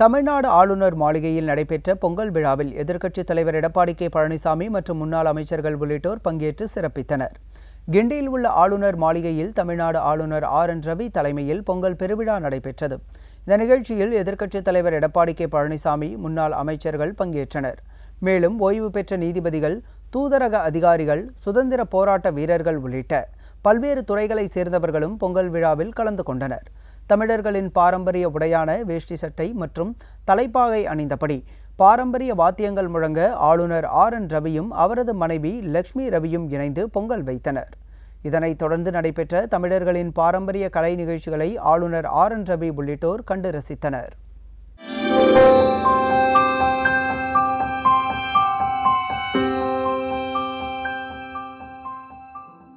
தமிழ்நாடு ஆளுநர் மாளிகையில் நடைபெற்ற பொங்கல் விழாவில் எதிர்க்கட்சித் தலைவர் எடப்பாடி கே பழனிசாமி மற்றும் முன்னாள் அமைச்சர்கள் உள்ளிட்டோர் பங்கேற்று சிறப்பித்தனர் கிண்டியில் உள்ள ஆளுநர் மாளிகையில் தமிழ்நாடு ஆளுநர் ஆர் என் ரவி தலைமையில் பொங்கல் பெருவிழா நடைபெற்றது இந்த நிகழ்ச்சியில் எதிர்க்கட்சித் தலைவர் எடப்பாடி கே பழனிசாமி முன்னாள் அமைச்சர்கள் பங்கேற்றனர் மேலும் ஓய்வு பெற்ற நீதிபதிகள் தூதரக அதிகாரிகள் சுதந்திர போராட்ட வீரர்கள் உள்ளிட்ட பல்வேறு துறைகளைச் சேர்ந்தவர்களும் பொங்கல் விழாவில் கலந்து கொண்டனர் தமிழர்களின் பாரம்பரிய உடையான வேஷ்டி சட்டை மற்றும் தலைப்பாகை அணிந்தபடி பாரம்பரிய வாத்தியங்கள் முழங்க ஆளுநர் ஆர் என் ரவியும் அவரது மனைவி லக்ஷ்மி ரவியும் இணைந்து பொங்கல் வைத்தனர் இதனைத் தொடர்ந்து நடைபெற்ற தமிழர்களின் பாரம்பரிய கலை நிகழ்ச்சிகளை ஆளுநர் ஆர் என் ரவி உள்ளிட்டோர் கண்டு ரசித்தனர்